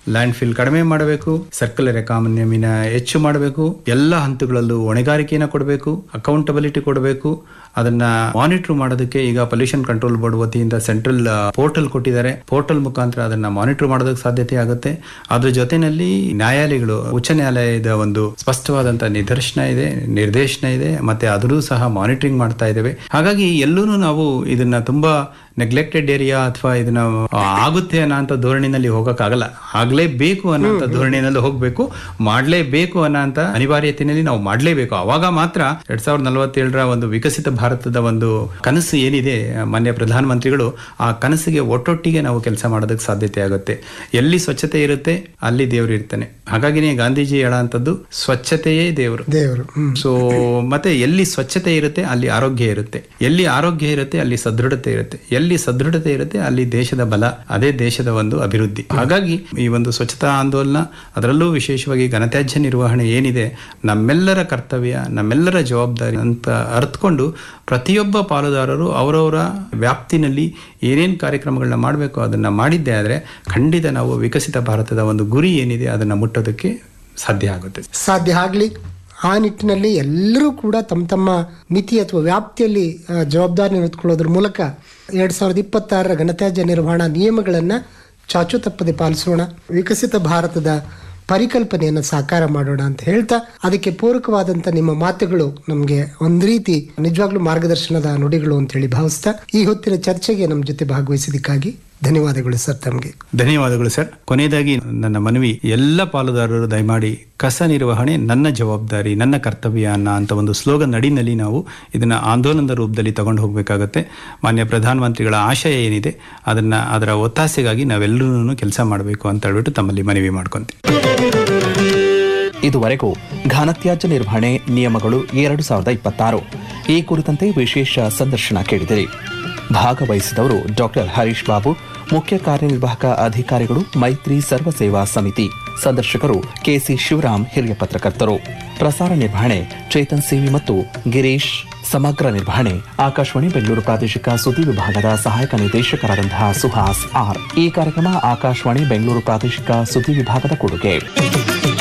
land fill ಕಡಿಮೆ ಮಾಡಬೇಕು ಸರ್ಕಲರ್ ಎಕಾನಮಿನ ಹೆಚ್ಚು ಮಾಡಬೇಕು ಎಲ್ಲ ಹಂತಗಳಲ್ಲೂ ಹೊಣೆಗಾರಿಕೆಯನ್ನು ಕೊಡಬೇಕು ಅಕೌಂಟಬಿಲಿಟಿ ಕೊಡಬೇಕು ಅದನ್ನ ಮಾನಿಟರ್ ಮಾಡೋದಕ್ಕೆ ಈಗ ಪೊಲ್ಯೂಷನ್ ಕಂಟ್ರೋಲ್ ಬೋರ್ಡ್ ವತಿಯಿಂದ ಸೆಂಟ್ರಲ್ ಪೋರ್ಟಲ್ ಕೊಟ್ಟಿದ್ದಾರೆ ಪೋರ್ಟಲ್ ಮುಖಾಂತರ ಅದನ್ನ ಮಾನಿಟರ್ ಮಾಡೋದಕ್ಕೆ ಸಾಧ್ಯತೆ ಆಗುತ್ತೆ ಅದ್ರ ಜೊತೆನಲ್ಲಿ ನ್ಯಾಯಾಲಯಗಳು ಉಚ್ಚ ನ್ಯಾಯಾಲಯದ ಒಂದು ಸ್ಪಷ್ಟವಾದಂತ ನಿದರ್ಶನ ಇದೆ ನಿರ್ದೇಶನ ಇದೆ ಮತ್ತೆ ಅದರೂ ಸಹ ಮಾನಿಟರಿಂಗ್ ಮಾಡ್ತಾ ಇದ್ದೇವೆ ಹಾಗಾಗಿ ಎಲ್ಲೂ ನಾವು ಇದನ್ನ ತುಂಬಾ ನೆಗ್ಲೆಕ್ಟೆಡ್ ಏರಿಯಾ ಅಥವಾ ಇದನ್ನ ಆ, ಆಗುತ್ತೆ ಅನ್ನೋಂಥ ಧೋರಣೆಯಲ್ಲಿ ಹೋಗಕ್ಕಾಗಲ್ಲ ಆಗ್ಲೇಬೇಕು ಅನ್ನೋಂಥ ಧೋರಣೆಯಲ್ಲಿ ಹೋಗ್ಬೇಕು ಮಾಡ್ಲೇಬೇಕು ಅನ್ನೋಂಥ ಅನಿವಾರ್ಯತೆಯಲ್ಲಿ ನಾವು ಮಾಡ್ಲೇಬೇಕು ಅವಾಗ ಮಾತ್ರ ಎರಡ್ ಸಾವಿರದ ನಲವತ್ತೇಳರ ಒಂದು ವಿಕಸಿತ ಭಾರತದ ಒಂದು ಕನಸು ಏನಿದೆ ಮಾನ್ಯ ಪ್ರಧಾನಮಂತ್ರಿಗಳು ಆ ಕನಸಿಗೆ ಒಟ್ಟೊಟ್ಟಿಗೆ ನಾವು ಕೆಲಸ ಮಾಡೋದಕ್ಕೆ ಸಾಧ್ಯತೆ ಆಗುತ್ತೆ ಎಲ್ಲಿ ಸ್ವಚ್ಛತೆ ಇರುತ್ತೆ ಅಲ್ಲಿ ದೇವರು ಇರ್ತಾನೆ ಹಾಗಾಗಿನೇ ಗಾಂಧೀಜಿ ಹೇಳೋಂಥದ್ದು ಸ್ವಚ್ಛತೆಯೇ ದೇವರು ದೇವರು ಹ್ಮ್ ಸೊ ಮತ್ತೆ ಎಲ್ಲಿ ಸ್ವಚ್ಛತೆ ಇರುತ್ತೆ ಅಲ್ಲಿ ಆರೋಗ್ಯ ಇರುತ್ತೆ ಎಲ್ಲಿ ಆರೋಗ್ಯ ಇರುತ್ತೆ ಅಲ್ಲಿ ಸದೃಢತೆ ಇರುತ್ತೆ ಎಲ್ಲಿ ಸದೃಢತೆ ಇರುತ್ತೆ ಅಲ್ಲಿ ದೇಶದ ಬಲ ಅದೇ ದೇಶದ ಒಂದು ಅಭಿವೃದ್ಧಿ ಹಾಗಾಗಿ ಈ ಒಂದು ಸ್ವಚ್ಛತಾ ಆಂದೋಲನ ಅದರಲ್ಲೂ ವಿಶೇಷವಾಗಿ ಘನತ್ಯಾಜ್ಯ ನಿರ್ವಹಣೆ ಏನಿದೆ ನಮ್ಮೆಲ್ಲರ ಕರ್ತವ್ಯ ನಮ್ಮೆಲ್ಲರ ಜವಾಬ್ದಾರಿ ಅಂತ ಅರ್ಥಕೊಂಡು ಪ್ರತಿಯೊಬ್ಬ ಪಾಲುದಾರರು ಅವರವರ ವ್ಯಾಪ್ತಿನಲ್ಲಿ ಏನೇನು ಕಾರ್ಯಕ್ರಮಗಳನ್ನ ಮಾಡಬೇಕು ಅದನ್ನ ಮಾಡಿದ್ದೇ ಆದರೆ ಖಂಡಿತ ನಾವು ವಿಕಸಿತ ಭಾರತದ ಒಂದು ಗುರಿ ಏನಿದೆ ಅದನ್ನ ಮುಟ್ಟೋದಕ್ಕೆ ಸಾಧ್ಯ ಆಗುತ್ತೆ ಸಾಧ್ಯ ಆಗಲಿ ಆ ನಿಟ್ಟಿನಲ್ಲಿ ಎಲ್ಲರೂ ಕೂಡ ತಮ್ಮ ತಮ್ಮ ಮಿತಿ ಅಥವಾ ವ್ಯಾಪ್ತಿಯಲ್ಲಿ ಆ, ಜವಾಬ್ದಾರಿ ಹೊತ್ಕೊಳ್ಳೋದ್ರ ಮೂಲಕ ಎರಡ್ ಸಾವಿರದ ಇಪ್ಪತ್ತಾರರ ಘನತ್ಯಾಜ್ಯ ನಿರ್ವಹಣಾ ನಿಯಮಗಳನ್ನು ಚಾಚು ತಪ್ಪದೆ ಪಾಲಿಸೋಣ ವಿಕಸಿತ ಭಾರತದ ಪರಿಕಲ್ಪನೆಯನ್ನು ಸಾಕಾರ ಮಾಡೋಣ ಅಂತ ಹೇಳ್ತಾ ಅದಕ್ಕೆ ಪೂರಕವಾದಂಥ ನಿಮ್ಮ ಮಾತುಗಳು ನಮಗೆ ಒಂದು ರೀತಿ ನಿಜವಾಗ್ಲೂ ಮಾರ್ಗದರ್ಶನದ ನುಡಿಗಳು ಅಂತ ಹೇಳಿ ಭಾವಿಸ್ತಾ ಈ ಹೊತ್ತಿನ ಚರ್ಚೆಗೆ ನಮ್ಮ ಜೊತೆ ಭಾಗವಹಿಸಿದ್ದಕ್ಕಾಗಿ ಧನ್ಯವಾದಗಳು ಸರ್ ತಮಗೆ ಧನ್ಯವಾದಗಳು ಸರ್ ಕೊನೆಯದಾಗಿ ನನ್ನ ಮನವಿ ಎಲ್ಲ ಪಾಲುದಾರರು ದಯಮಾಡಿ ಕಸ ನಿರ್ವಹಣೆ ನನ್ನ ಜವಾಬ್ದಾರಿ ನನ್ನ ಕರ್ತವ್ಯ ಅನ್ನೋ ಅಂತ ಒಂದು ಸ್ಲೋಗನ್ ಅಡಿನಲ್ಲಿ ನಾವು ಇದನ್ನ ಆಂದೋಲನದ ರೂಪದಲ್ಲಿ ತಗೊಂಡು ಹೋಗಬೇಕಾಗತ್ತೆ ಮಾನ್ಯ ಪ್ರಧಾನಮಂತ್ರಿಗಳ ಆಶಯ ಏನಿದೆ ಅದನ್ನ ಅದರ ಒತ್ತಾಸೆಗಾಗಿ ನಾವೆಲ್ಲರೂ ಕೆಲಸ ಮಾಡಬೇಕು ಅಂತ ಹೇಳ್ಬಿಟ್ಟು ತಮ್ಮಲ್ಲಿ ಮನವಿ ಮಾಡ್ಕೊಂತೀವಿ ಇದುವರೆಗೂ ಘನತ್ಯಾಜ್ಯ ನಿರ್ವಹಣೆ ನಿಯಮಗಳು ಎರಡು ಸಾವಿರದ ಇಪ್ಪತ್ತಾರು ಈ ಕುರಿತಂತೆ ವಿಶೇಷ ಸಂದರ್ಶನ ಕೇಳಿದಿರಿ ಭಾಗವಹಿಸಿದವರು ಡಾಕ್ಟರ್ ಹರೀಶ್ ಬಾಬು ಮುಖ್ಯ ಕಾರ್ಯನಿರ್ವಾಹಕ ಅಧಿಕಾರಿಗಳು ಮೈತ್ರಿ ಸರ್ವ ಸೇವಾ ಸಮಿತಿ ಸಂದರ್ಶಕರು ಕೆಸಿ ಶಿವರಾಮ್ ಹಿರಿಯ ಪತ್ರಕರ್ತರು ಪ್ರಸಾರ ನಿರ್ವಹಣೆ ಚೇತನ್ ಸಿವಿ ಮತ್ತು ಗಿರೀಶ್ ಸಮಗ್ರ ನಿರ್ವಹಣೆ ಆಕಾಶವಾಣಿ ಬೆಂಗಳೂರು ಪ್ರಾದೇಶಿಕ ಸುದ್ದಿ ವಿಭಾಗದ ಸಹಾಯಕ ನಿರ್ದೇಶಕರಾದಂತಹ ಸುಹಾಸ್ ಆರ್ ಈ ಕಾರ್ಯಕ್ರಮ ಆಕಾಶವಾಣಿ ಬೆಂಗಳೂರು ಪ್ರಾದೇಶಿಕ ಸುದ್ದಿ ವಿಭಾಗದ ಕೊಡುಗೆ